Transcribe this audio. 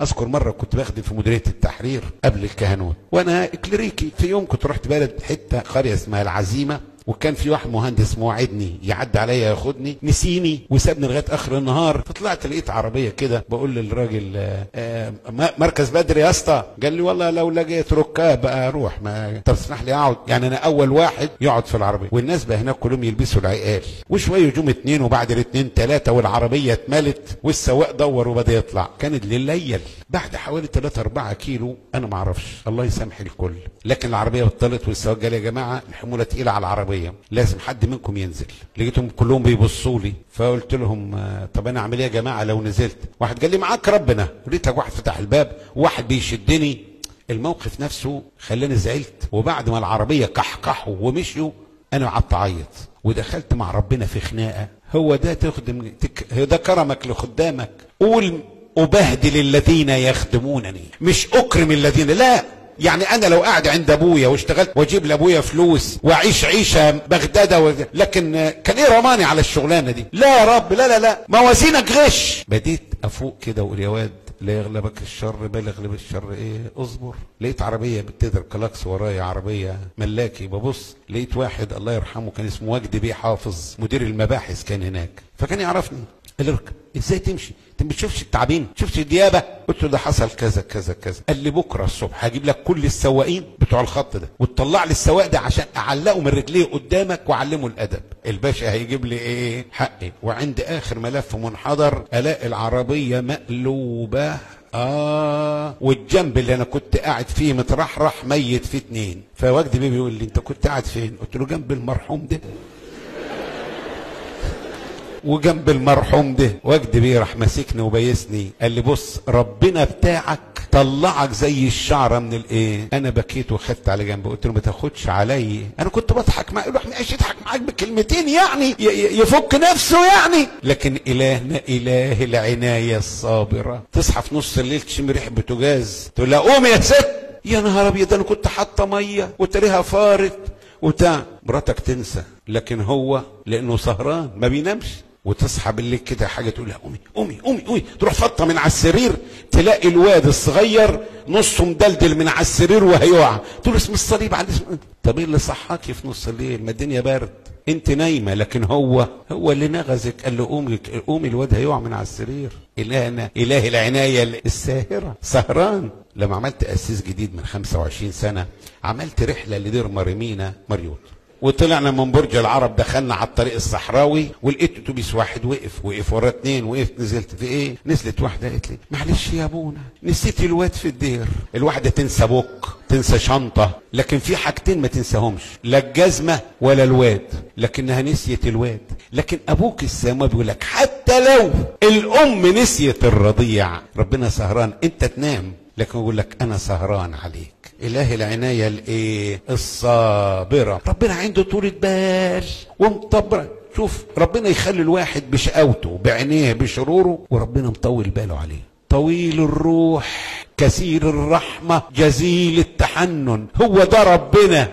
اذكر مره كنت بخدم في مديريه التحرير قبل الكهنوت وانا كليريكي في يوم كنت رحت بلد حته قريه اسمها العزيمه وكان في واحد مهندس موعدني يعدي عليا ياخدني نسيني وسابني لغايه اخر النهار فطلعت لقيت عربيه كده بقول للراجل آه، آه، مركز بدر يا اسطى قال لي والله لو لقيت ركاب اروح ما طب اسمح لي اقعد يعني انا اول واحد يقعد في العربيه والناس بقى هناك كلهم يلبسوا العقال وشويه جم اتنين وبعد الاتنين ثلاثه والعربيه اتملت والسواق دور وبدا يطلع كانت لليل بعد حوالي 3 4 كيلو انا ما اعرفش الله يسامح الكل لكن العربيه بطلت والسواق قال يا جماعه الحموله تقيله على العربيه لازم حد منكم ينزل لقيتهم كلهم بيبصوا لي فقلت لهم آه، طب انا اعمل ايه يا جماعه لو نزلت واحد قال لي معاك ربنا لقيتك واحد فتح الباب وواحد بيشدني الموقف نفسه خلاني زعلت وبعد ما العربيه كحكحوا ومشيوا انا قعدت اعيط ودخلت مع ربنا في خناقه هو ده تخدم تك... هو ده كرمك لخدامك قول أبهدل الذين يخدمونني مش أكرم الذين لا يعني انا لو قاعد عند ابويا واشتغلت واجيب لابويا فلوس واعيش عيشه بغداده و... لكن آه، كان ايه رماني على الشغلانه دي لا يا رب لا لا لا موازينك غش بديت افوق كده واقول يا واد لا يغلبك الشر بل يغلب الشر ايه اصبر لقيت عربيه بتضرب كلاكس ورايا عربيه ملاكي ببص لقيت واحد الله يرحمه كان اسمه وجدي بيه حافظ مدير المباحث كان هناك فكان يعرفني قال لي اركب ازاي تمشي انت ما بتشوفش التعابين شفتش الديابه قلت له ده حصل كذا كذا كذا قال لي بكره الصبح هجيب لك كل السواقين بتوع الخط ده وتطلع لي السواق ده عشان اعلقه من رجليه قدامك واعلمه الادب الباشا هيجيب لي ايه حقي وعند اخر ملف منحدر الاقي العربيه مقلوبه اه والجنب اللي انا كنت قاعد فيه مترحرح ميت فيه اتنين فوجدي بيه بيقول لي انت كنت قاعد فين قلت له جنب المرحوم ده وجنب المرحوم ده وجد بيه راح ماسكني وبيسني قال لي بص ربنا بتاعك طلعك زي الشعره من الايه انا بكيت وخدت على جنب قلت له ما تاخدش عليا انا كنت بضحك معاه يقول له ماشي يضحك معاك بكلمتين يعني ي- ي- يفك نفسه يعني لكن الهنا اله العنايه الصابره تصحى في نص الليل تشم ريحه بوتاجاز تقول لها قومي يا ست يا نهار ابيض انا كنت حاطه ميه وتريها فارت وبتاع مراتك تنسى لكن هو لانه سهران ما بينامش وتصحى بالليل كده حاجه تقول لها قومي قومي قومي قومي تروح فطه من على السرير تلاقي الواد الصغير نصه مدلدل من على السرير وهيقع تقول اسم الصليب على اسم طب ايه اللي صحاكي في نص الليل ما الدنيا برد انت نايمه لكن هو هو اللي نغزك قال له قومي قومي الواد هيقع من على السرير الهنا اله العنايه الساهره سهران لما عملت اسيس جديد من 25 سنه عملت رحله لدير مريمينا مريوط وطلعنا من برج العرب دخلنا على الطريق الصحراوي ولقيت اتوبيس واحد وقف وقف ورا اتنين وقف نزلت في ايه نزلت واحده قالت لي معلش يا ابونا نسيت الواد في الدير الواحده تنسى بوك تنسى شنطه لكن في حاجتين ما تنساهمش لا الجزمه ولا الواد لكنها نسيت الواد لكن ابوك السماوي بيقول لك حتى لو الام نسيت الرضيع ربنا سهران انت تنام لكن يقول لك انا سهران عليك اله العنايه الايه الصابره ربنا عنده طولة بال ومطبره شوف ربنا يخلي الواحد بشقاوته بعينيه بشروره وربنا مطول باله عليه طويل الروح كثير الرحمة جزيل التحنن هو ده ربنا